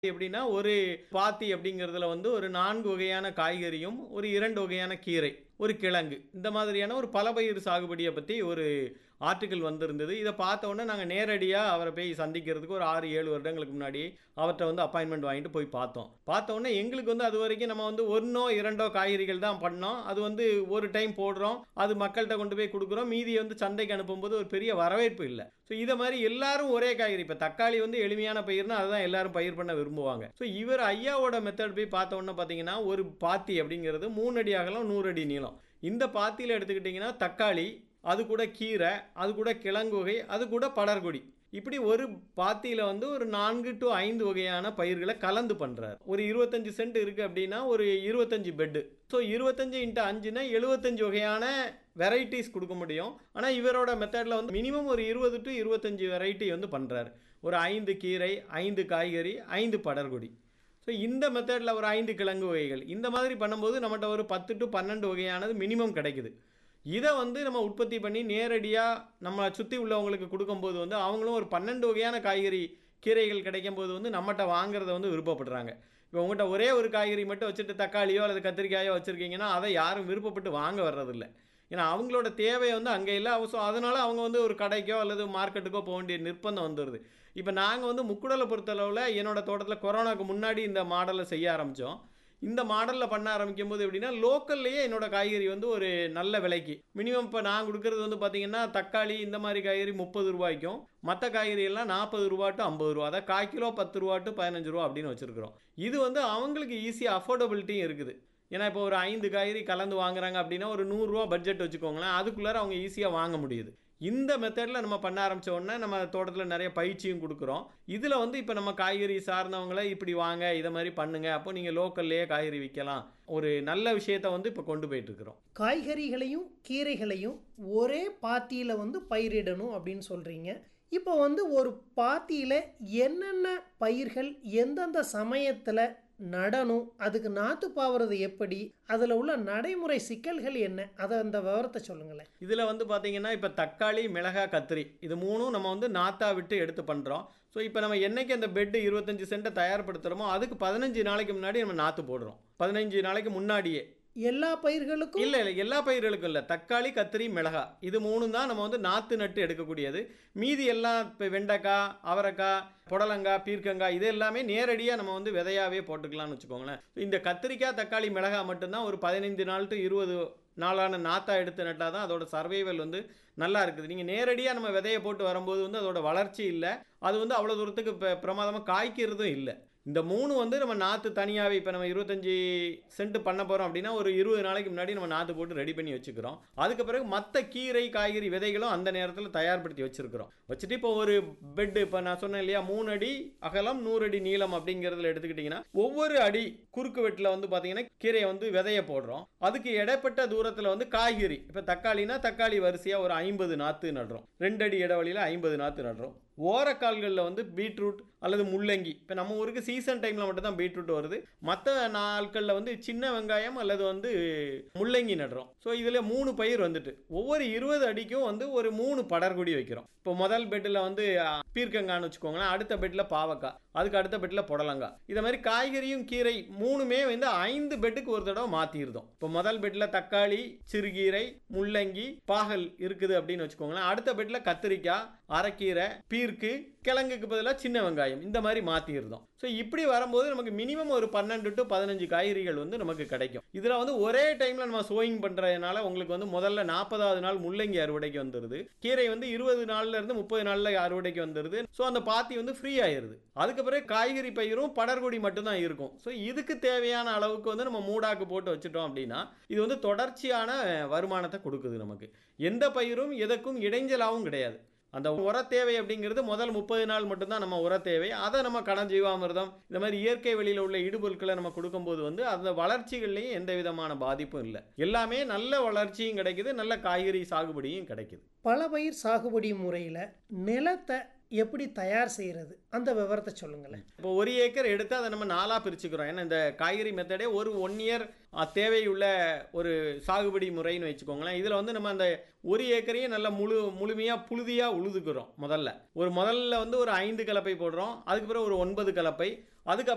எப்படின்னா ஒரு பாத்தி அப்படிங்கிறதுல வந்து ஒரு நான்கு வகையான காய்கறியும் ஒரு இரண்டு வகையான கீரை ஒரு கிழங்கு இந்த மாதிரியான ஒரு பலபயிர் சாகுபடியை பற்றி ஒரு ஆர்டிக்கல் வந்திருந்தது இதை பார்த்த உடனே நாங்கள் நேரடியாக அவரை போய் சந்திக்கிறதுக்கு ஒரு ஆறு ஏழு வருடங்களுக்கு முன்னாடி அவர்கிட்ட வந்து அப்பாயின்மெண்ட் வாங்கிட்டு போய் பார்த்தோம் பார்த்த உடனே எங்களுக்கு வந்து அது வரைக்கும் நம்ம வந்து ஒன்றோ இரண்டோ காய்கறிகள் தான் பண்ணோம் அது வந்து ஒரு டைம் போடுறோம் அது மக்கள்கிட்ட கொண்டு போய் கொடுக்குறோம் மீதியை வந்து சந்தைக்கு அனுப்பும்போது ஒரு பெரிய வரவேற்பு இல்லை ஸோ இதை மாதிரி எல்லாரும் ஒரே காய்கறி இப்போ தக்காளி வந்து எளிமையான பயிர்னா அதுதான் எல்லாரும் பயிர் பண்ண விரும்புவாங்க ஸோ இவர் ஐயாவோட மெத்தட் போய் பார்த்த உடனே பார்த்தீங்கன்னா ஒரு பாத்தி அப்படிங்கிறது மூணு அடி அகலம் நூறு அடி நீளம் இந்த பாத்தியில் எடுத்துக்கிட்டிங்கன்னா தக்காளி அது கூட கீரை அது கூட கிழங்கு வகை அது கூட படர்கொடி இப்படி ஒரு பாத்தியில் வந்து ஒரு நான்கு டு ஐந்து வகையான பயிர்களை கலந்து பண்ணுறாரு ஒரு இருபத்தஞ்சு சென்ட் இருக்குது அப்படின்னா ஒரு இருபத்தஞ்சு பெட்டு ஸோ இருபத்தஞ்சு இன்ட்டு அஞ்சுனா எழுபத்தஞ்சு வகையான வெரைட்டிஸ் கொடுக்க முடியும் ஆனால் இவரோட மெத்தடில் வந்து மினிமம் ஒரு இருபது டு இருபத்தஞ்சு வெரைட்டி வந்து பண்ணுறாரு ஒரு ஐந்து கீரை ஐந்து காய்கறி ஐந்து படர்கொடி ஸோ இந்த மெத்தடில் ஒரு ஐந்து கிழங்கு வகைகள் இந்த மாதிரி பண்ணும்போது நம்மகிட்ட ஒரு பத்து டு பன்னெண்டு வகையானது மினிமம் கிடைக்குது இதை வந்து நம்ம உற்பத்தி பண்ணி நேரடியாக நம்ம சுற்றி உள்ளவங்களுக்கு கொடுக்கும்போது வந்து அவங்களும் ஒரு பன்னெண்டு வகையான காய்கறி கீரைகள் கிடைக்கும் போது வந்து நம்மகிட்ட வாங்குறத வந்து விருப்பப்படுறாங்க இப்போ உங்கள்கிட்ட ஒரே ஒரு காய்கறி மட்டும் வச்சுட்டு தக்காளியோ அல்லது கத்திரிக்காயோ வச்சுருக்கீங்கன்னா அதை யாரும் விருப்பப்பட்டு வாங்க வர்றதில்ல ஏன்னா அவங்களோட தேவை வந்து அங்கே இல்லை ஸோ அதனால் அவங்க வந்து ஒரு கடைக்கோ அல்லது மார்க்கெட்டுக்கோ போக வேண்டிய நிர்பந்தம் வந்துடுது இப்போ நாங்கள் வந்து முக்குடலை பொறுத்தளவில் என்னோடய தோட்டத்தில் கொரோனாவுக்கு முன்னாடி இந்த மாடலை செய்ய ஆரம்பித்தோம் இந்த மாடலில் பண்ண ஆரம்பிக்கும் போது எப்படின்னா லோக்கல்லையே என்னோட காய்கறி வந்து ஒரு நல்ல விலைக்கு மினிமம் இப்போ நான் கொடுக்குறது வந்து பார்த்தீங்கன்னா தக்காளி இந்த மாதிரி காய்கறி முப்பது ரூபாய்க்கும் மற்ற காய்கறி எல்லாம் நாற்பது ரூபா டு ஐம்பது ரூபா அதாவது கால் கிலோ பத்து ரூபா டு பதினஞ்சு ரூபா அப்படின்னு வச்சுருக்கிறோம் இது வந்து அவங்களுக்கு ஈஸியாக அஃபோர்டபிலிட்டியும் இருக்குது ஏன்னா இப்போ ஒரு ஐந்து காய்கறி கலந்து வாங்குறாங்க அப்படின்னா ஒரு நூறுரூவா பட்ஜெட் வச்சுக்கோங்களேன் அதுக்குள்ளார அவங்க ஈஸியாக வாங்க முடியுது இந்த மெத்தடில் நம்ம பண்ண ஆரம்பித்த உடனே நம்ம தோட்டத்தில் நிறைய பயிற்சியும் கொடுக்குறோம் இதில் வந்து இப்போ நம்ம காய்கறி சார்ந்தவங்கள இப்படி வாங்க இதை மாதிரி பண்ணுங்க அப்போ நீங்கள் லோக்கல்லையே காய்கறி விற்கலாம் ஒரு நல்ல விஷயத்த வந்து இப்போ கொண்டு போயிட்டு இருக்கிறோம் காய்கறிகளையும் கீரைகளையும் ஒரே பாத்தியில் வந்து பயிரிடணும் அப்படின்னு சொல்கிறீங்க இப்போ வந்து ஒரு பாத்தியில் என்னென்ன பயிர்கள் எந்தெந்த சமயத்தில் நடணும் அதுக்கு நாற்று பாவுறது எப்படி அதில் உள்ள நடைமுறை சிக்கல்கள் என்ன அதை அந்த விவரத்தை சொல்லுங்களேன் இதில் வந்து பார்த்தீங்கன்னா இப்போ தக்காளி மிளகாய் கத்திரி இது மூணும் நம்ம வந்து நாத்தா விட்டு எடுத்து பண்ணுறோம் ஸோ இப்போ நம்ம என்னைக்கு அந்த பெட்டு இருபத்தஞ்சி சென்ட்டை தயார்படுத்துகிறோமோ அதுக்கு பதினஞ்சு நாளைக்கு முன்னாடி நம்ம நாற்று போடுறோம் பதினஞ்சு நாளைக்கு முன்னாடியே எல்லா பயிர்களுக்கும் இல்லை இல்லை எல்லா பயிர்களுக்கும் இல்லை தக்காளி கத்திரி மிளகாய் இது மூணு தான் நம்ம வந்து நாற்று நட்டு எடுக்கக்கூடியது மீதி எல்லாம் இப்போ வெண்டைக்காய் அவரைக்காய் புடலங்காய் பீர்க்கங்காய் இது எல்லாமே நேரடியாக நம்ம வந்து விதையாவே போட்டுக்கலாம்னு வச்சுக்கோங்களேன் இந்த கத்திரிக்காய் தக்காளி மிளகாய் மட்டும்தான் ஒரு பதினைந்து நாள் டு இருபது நாளான நாத்தா எடுத்து நட்டால் தான் அதோட சர்வைவல் வந்து நல்லா இருக்குது நீங்கள் நேரடியாக நம்ம விதையை போட்டு வரும்போது வந்து அதோட வளர்ச்சி இல்லை அது வந்து அவ்வளோ தூரத்துக்கு இப்போ பிரமாதமாக காய்க்கிறதும் இல்லை இந்த மூணு வந்து நம்ம நாற்று தனியாகவே இப்போ நம்ம இருபத்தஞ்சி சென்ட் பண்ண போகிறோம் அப்படின்னா ஒரு இருபது நாளைக்கு முன்னாடி நம்ம நாற்று போட்டு ரெடி பண்ணி வச்சுக்கிறோம் அதுக்கு பிறகு மற்ற கீரை காய்கறி விதைகளும் அந்த நேரத்தில் தயார்படுத்தி வச்சுருக்கிறோம் வச்சுட்டு இப்போ ஒரு பெட்டு இப்போ நான் சொன்னேன் இல்லையா மூணு அடி அகலம் நூறு அடி நீளம் அப்படிங்கிறதுல எடுத்துக்கிட்டிங்கன்னா ஒவ்வொரு அடி குறுக்கு வெட்டில் வந்து பார்த்தீங்கன்னா கீரையை வந்து விதைய போடுறோம் அதுக்கு இடைப்பட்ட தூரத்தில் வந்து காய்கறி இப்போ தக்காளினா தக்காளி வரிசையாக ஒரு ஐம்பது நாற்று நடுறோம் ரெண்டு அடி இடைவெளியில் ஐம்பது நாற்று நடுறோம் ஓரக்கால்களில் வந்து பீட்ரூட் அல்லது முள்ளங்கி இப்போ நம்ம ஊருக்கு சீசன் டைமில் மட்டும்தான் பீட்ரூட் வருது மற்ற நாட்களில் வந்து சின்ன வெங்காயம் அல்லது வந்து முள்ளங்கி நடுறோம் ஸோ இதில் மூணு பயிர் வந்துட்டு ஒவ்வொரு இருபது அடிக்கும் வந்து ஒரு மூணு படர்கொடி வைக்கிறோம் இப்போ முதல் பெட்டில் வந்து பீர்க்கங்கான்னு வச்சுக்கோங்களேன் அடுத்த பெட்டில் பாவக்காய் அதுக்கு அடுத்த பெட்டில் புடலங்காய் இதை மாதிரி காய்கறியும் கீரை மூணுமே வந்து ஐந்து பெட்டுக்கு ஒரு தடவை மாற்றிருந்தோம் இப்போ முதல் பெட்டில் தக்காளி சிறுகீரை முள்ளங்கி பாகல் இருக்குது அப்படின்னு வச்சுக்கோங்களேன் அடுத்த பெட்டில் கத்திரிக்காய் அரைக்கீரை பீர்க்கு கிழங்குக்கு பதிலாக சின்ன வெங்காயம் இந்த மாதிரி மாற்றிருந்தோம் ஸோ இப்படி வரும்போது நமக்கு மினிமம் ஒரு பன்னெண்டு டு பதினஞ்சு காய்கறிகள் வந்து நமக்கு கிடைக்கும் இதில் வந்து ஒரே டைமில் நம்ம சோயிங் பண்ணுறதுனால உங்களுக்கு வந்து முதல்ல நாற்பதாவது நாள் முள்ளங்கி அறுவடைக்கு வந்துடுது கீரை வந்து இருபது நாள்ல இருந்து முப்பது நாளில் அறுவடைக்கு வந்துடுது ஸோ அந்த பாத்தி வந்து ஃப்ரீ ஆயிருது அதுக்கு பிறகு காய்கறி பயிரும் படர்கொடி மட்டும்தான் இருக்கும் ஸோ இதுக்கு தேவையான அளவுக்கு வந்து நம்ம மூடாக்கு போட்டு வச்சுட்டோம் அப்படின்னா இது வந்து தொடர்ச்சியான வருமானத்தை கொடுக்குது நமக்கு எந்த பயிரும் எதற்கும் இடைஞ்சலாகவும் கிடையாது அந்த உர தேவை அப்படிங்கிறது முதல் முப்பது நாள் மட்டும்தான் நம்ம உர தேவை அதை நம்ம கடன் ஜீவாமிர்தம் இந்த மாதிரி இயற்கை வெளியில் உள்ள இடுபொருட்களை நம்ம கொடுக்கும்போது வந்து அந்த வளர்ச்சிகள்லையும் எந்த விதமான பாதிப்பும் இல்லை எல்லாமே நல்ல வளர்ச்சியும் கிடைக்குது நல்ல காய்கறி சாகுபடியும் கிடைக்குது பல பயிர் சாகுபடி முறையில் நிலத்தை எப்படி தயார் செய்கிறது அந்த விவரத்தை சொல்லுங்களேன் இப்போ ஒரு ஏக்கர் எடுத்து அதை நம்ம நாலாக பிரிச்சுக்கிறோம் ஏன்னா இந்த காய்கறி மெத்தடே ஒரு ஒன் இயர் தேவையுள்ள ஒரு சாகுபடி முறைன்னு வச்சுக்கோங்களேன் இதில் வந்து நம்ம அந்த ஒரு ஏக்கரையும் நல்லா முழு முழுமையாக புழுதியாக உழுதுக்கிறோம் முதல்ல ஒரு முதல்ல வந்து ஒரு ஐந்து கலப்பை போடுறோம் அதுக்கு பிறகு ஒரு ஒன்பது கலப்பை அதுக்கப்புறம்